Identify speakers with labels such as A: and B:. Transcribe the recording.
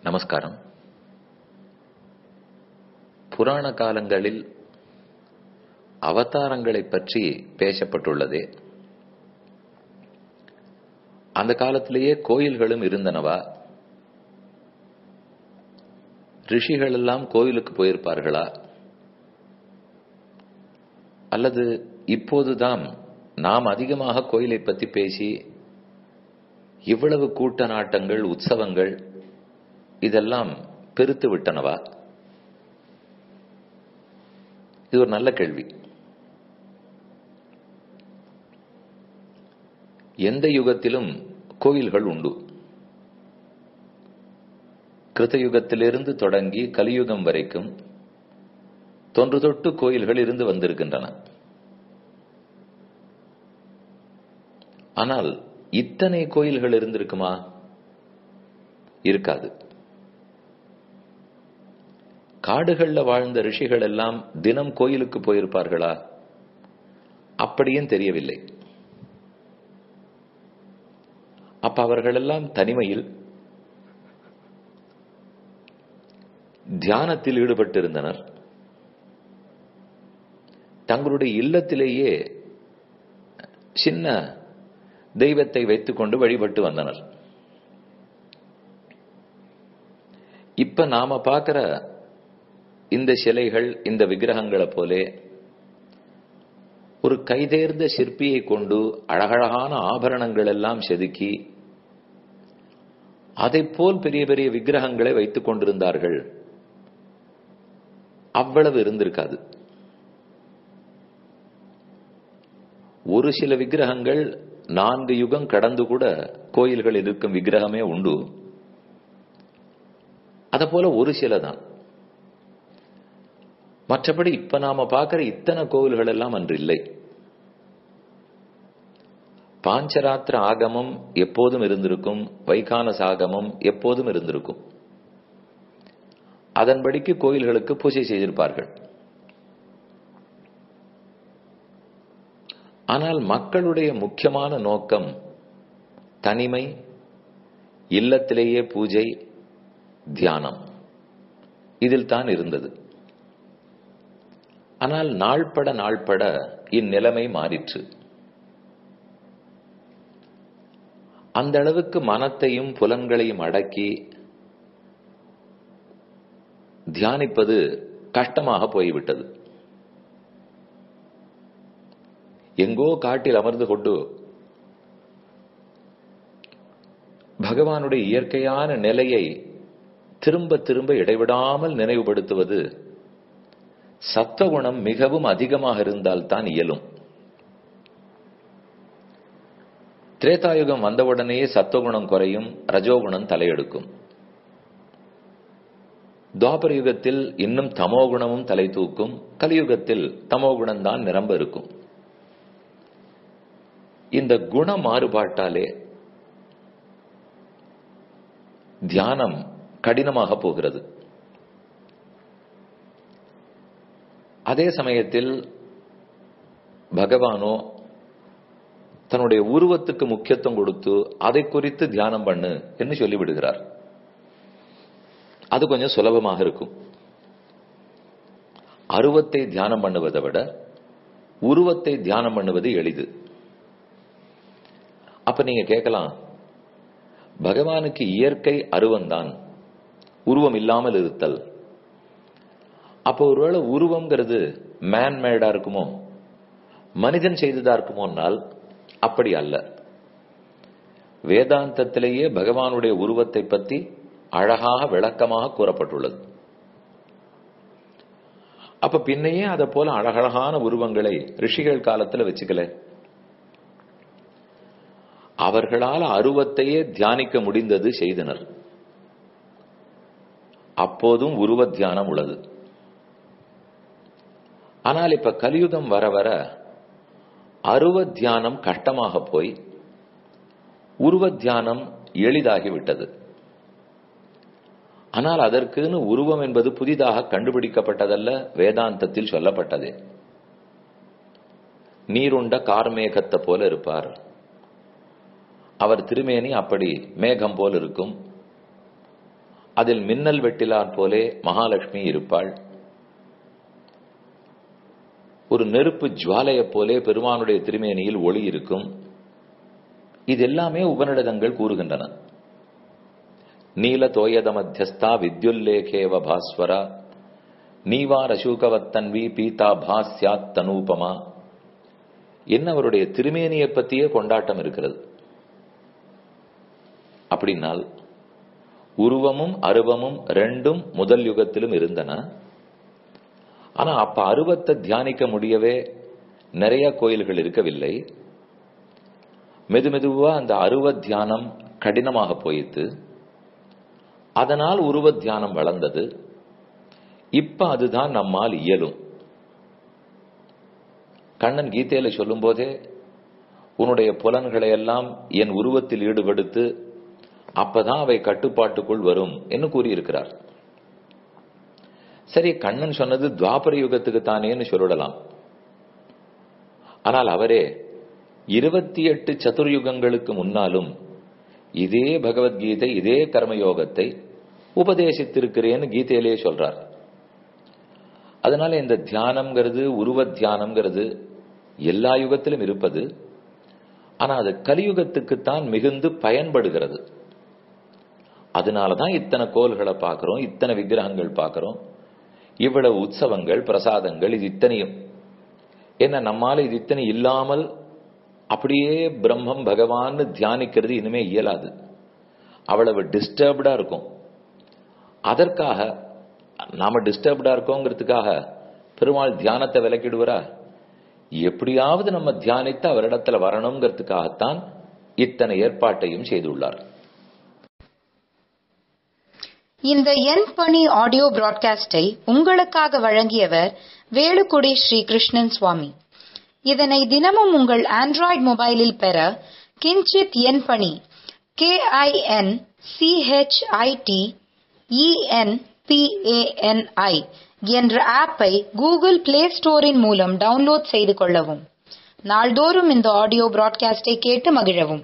A: நமஸ்காரம் புராண காலங்களில் அவதாரங்களைப் பற்றி பேசப்பட்டுள்ளதே அந்த காலத்திலேயே கோயில்களும் இருந்தனவா ரிஷிகள் எல்லாம் கோயிலுக்கு போயிருப்பார்களா அல்லது இப்போதுதான் நாம் அதிகமாக கோயிலை பற்றி பேசி இவ்வளவு கூட்ட நாட்டங்கள் உற்சவங்கள் இதெல்லாம் பெருத்து விட்டனவா இது ஒரு நல்ல கேள்வி எந்த யுகத்திலும் கோயில்கள் உண்டு கிருத்தயுகத்திலிருந்து தொடங்கி கலியுகம் வரைக்கும் தொன்று தொட்டு கோயில்கள் இருந்து வந்திருக்கின்றன ஆனால் இத்தனை கோயில்கள் இருந்திருக்குமா இருக்காது காடுகள்ல வாழ்ந்த ரிஷிகள் எல்லாம் தினம் கோயிலுக்கு போயிருப்பார்களா அப்படியும் தெரியவில்லை அப்ப அவர்களெல்லாம் தனிமையில் தியானத்தில் ஈடுபட்டிருந்தனர் தங்களுடைய இல்லத்திலேயே சின்ன தெய்வத்தை வைத்துக்கொண்டு வழிபட்டு வந்தனர் இப்ப நாம பார்க்கிற இந்த சிலைகள் இந்த விக்கிரகங்களை போலே ஒரு கைதேர்ந்த சிற்பியை கொண்டு அழகழகான ஆபரணங்கள் எல்லாம் செதுக்கி அதை போல் பெரிய பெரிய விக்கிரகங்களை வைத்துக் கொண்டிருந்தார்கள் அவ்வளவு இருந்திருக்காது ஒரு சில விக்கிரகங்கள் நான்கு யுகம் கடந்து கூட கோயில்கள் இருக்கும் விக்கிரகமே உண்டு அத போல ஒரு சில தான் மற்றபடி இப்ப நாம பார்க்கிற இத்தனை கோவில்கள் எல்லாம் அன்று இல்லை பாஞ்சராத்திர ஆகமம் எப்போதும் இருந்திருக்கும் வைகான சாகமம் எப்போதும் இருந்திருக்கும் அதன்படிக்கு கோயில்களுக்கு பூஜை செய்திருப்பார்கள் ஆனால் மக்களுடைய முக்கியமான நோக்கம் தனிமை இல்லத்திலேயே பூஜை தியானம் இதில் தான் இருந்தது ஆனால் நாள்பட நாள்பட இந்நிலைமை மாறிற்று அந்த அளவுக்கு மனத்தையும் புலன்களையும் அடக்கி தியானிப்பது கஷ்டமாக போய்விட்டது எங்கோ காட்டில் அமர்ந்து கொண்டு பகவானுடைய இயற்கையான நிலையை திரும்ப திரும்ப இடைவிடாமல் நினைவுபடுத்துவது சத்துவகுணம் மிகவும் அதிகமாக இருந்தால் தான் இயலும் திரேதாயுகம் வந்தவுடனேயே சத்துவகுணம் குறையும் ரஜோகுணம் தலையெடுக்கும் துவாபர யுகத்தில் இன்னும் தமோகுணமும் தலை தூக்கும் கலியுகத்தில் தமோகுணம் தான் நிரம்ப இருக்கும் இந்த குண மாறுபாட்டாலே தியானம் கடினமாக போகிறது அதே சமயத்தில் பகவானோ தன்னுடைய உருவத்துக்கு முக்கியத்துவம் கொடுத்து அதை குறித்து தியானம் பண்ணு என்று சொல்லிவிடுகிறார் அது கொஞ்சம் சுலபமாக இருக்கும் அருவத்தை தியானம் பண்ணுவதை விட உருவத்தை தியானம் பண்ணுவது எளிது அப்ப நீங்க கேட்கலாம் பகவானுக்கு இயற்கை அருவந்தான் உருவம் இல்லாமல் இருத்தல் அப்போ ஒருவேளை உருவம்ங்கிறது மேன்மேடா இருக்குமோ மனிதன் செய்ததா இருக்குமோனால் அப்படி அல்ல வேதாந்தத்திலேயே பகவானுடைய உருவத்தை பற்றி அழகாக விளக்கமாக கூறப்பட்டுள்ளது அப்ப பின்னையே அதை போல அழகழகான உருவங்களை ரிஷிகள் காலத்துல வச்சுக்கல அவர்களால் அருவத்தையே தியானிக்க முடிந்தது செய்தனர் அப்போதும் உருவ தியானம் உள்ளது ஆனால் இப்ப கலியுகம் வர வர அருவ தியானம் கஷ்டமாக போய் உருவ தியானம் எளிதாகிவிட்டது ஆனால் அதற்குன்னு உருவம் என்பது புதிதாக கண்டுபிடிக்கப்பட்டதல்ல வேதாந்தத்தில் சொல்லப்பட்டதே நீருண்ட கார்மேகத்தை போல இருப்பார் அவர் திருமேனி அப்படி மேகம் போல் இருக்கும் அதில் மின்னல் வெட்டிலார் போலே மகாலட்சுமி இருப்பாள் ஒரு நெருப்பு ஜுவாலையைப் போலே பெருமானுடைய திருமேனியில் ஒளி இருக்கும் இது எல்லாமே உபநிடதங்கள் கூறுகின்றன நீல தோயத மத்தியஸ்தா வித்யுல்லேகேவ பாஸ்வரா நீவார் அசூகவத்தன்வி பீதா பாஸ்யாத் தனூபமா என்ன அவருடைய திருமேனியை பற்றியே கொண்டாட்டம் இருக்கிறது அப்படின்னால் உருவமும் அருவமும் ரெண்டும் முதல் யுகத்திலும் இருந்தன ஆனா அப்ப அருவத்தை தியானிக்க முடியவே நிறைய கோயில்கள் இருக்கவில்லை மெதுமெதுவா அந்த அருவ தியானம் கடினமாக போயிட்டு அதனால் உருவ தியானம் வளர்ந்தது இப்ப அதுதான் நம்மால் இயலும் கண்ணன் கீதையில சொல்லும் போதே உன்னுடைய புலன்களை எல்லாம் என் உருவத்தில் ஈடுபடுத்து அப்பதான் அவை கட்டுப்பாட்டுக்குள் வரும் என்று கூறியிருக்கிறார் சரி கண்ணன் சொன்னது துவாபர யுகத்துக்கு தானேன்னு சொல்லலாம் ஆனால் அவரே இருபத்தி எட்டு சதுர்யுகங்களுக்கு முன்னாலும் இதே பகவத்கீதை இதே கர்மயோகத்தை உபதேசித்திருக்கிறேன்னு கீதையிலேயே சொல்றார் அதனால இந்த தியானம்ங்கிறது உருவ தியானம்ங்கிறது எல்லா யுகத்திலும் இருப்பது ஆனா அது கலியுகத்துக்குத்தான் மிகுந்து பயன்படுகிறது அதனாலதான் இத்தனை கோல்களை பார்க்கிறோம் இத்தனை விக்கிரகங்கள் பார்க்கிறோம் இவ்வளவு உற்சவங்கள் பிரசாதங்கள் இது இத்தனையும் என்ன நம்மால இது இத்தனை இல்லாமல் அப்படியே பிரம்மம் பகவான் தியானிக்கிறது இனிமே இயலாது அவ்வளவு டிஸ்டர்ப்டா இருக்கும் அதற்காக நாம டிஸ்டர்ப்டா இருக்கோங்கிறதுக்காக பெருமாள் தியானத்தை விலக்கிடுவரா எப்படியாவது நம்ம தியானித்து அவரிடத்துல வரணுங்கிறதுக்காகத்தான் இத்தனை ஏற்பாட்டையும் செய்துள்ளார்
B: இந்த என் பணி ஆடியோ பிராட்காஸ்டை உங்களுக்காக வழங்கியவர் வேலுக்குடி ஸ்ரீ கிருஷ்ணன் சுவாமி இதனை தினமும் உங்கள் ஆண்ட்ராய்டு மொபைலில் பெற கிஞ்சித் என் பணி கே ஐ என் சிஹெச்ஐடி இஎன்பிஏஎன்ஐ என்ற ஆப்பை கூகுள் பிளே ஸ்டோரின் மூலம் டவுன்லோட் செய்து கொள்ளவும் நாள்தோறும் இந்த ஆடியோ பிராட்காஸ்டை கேட்டு மகிழவும்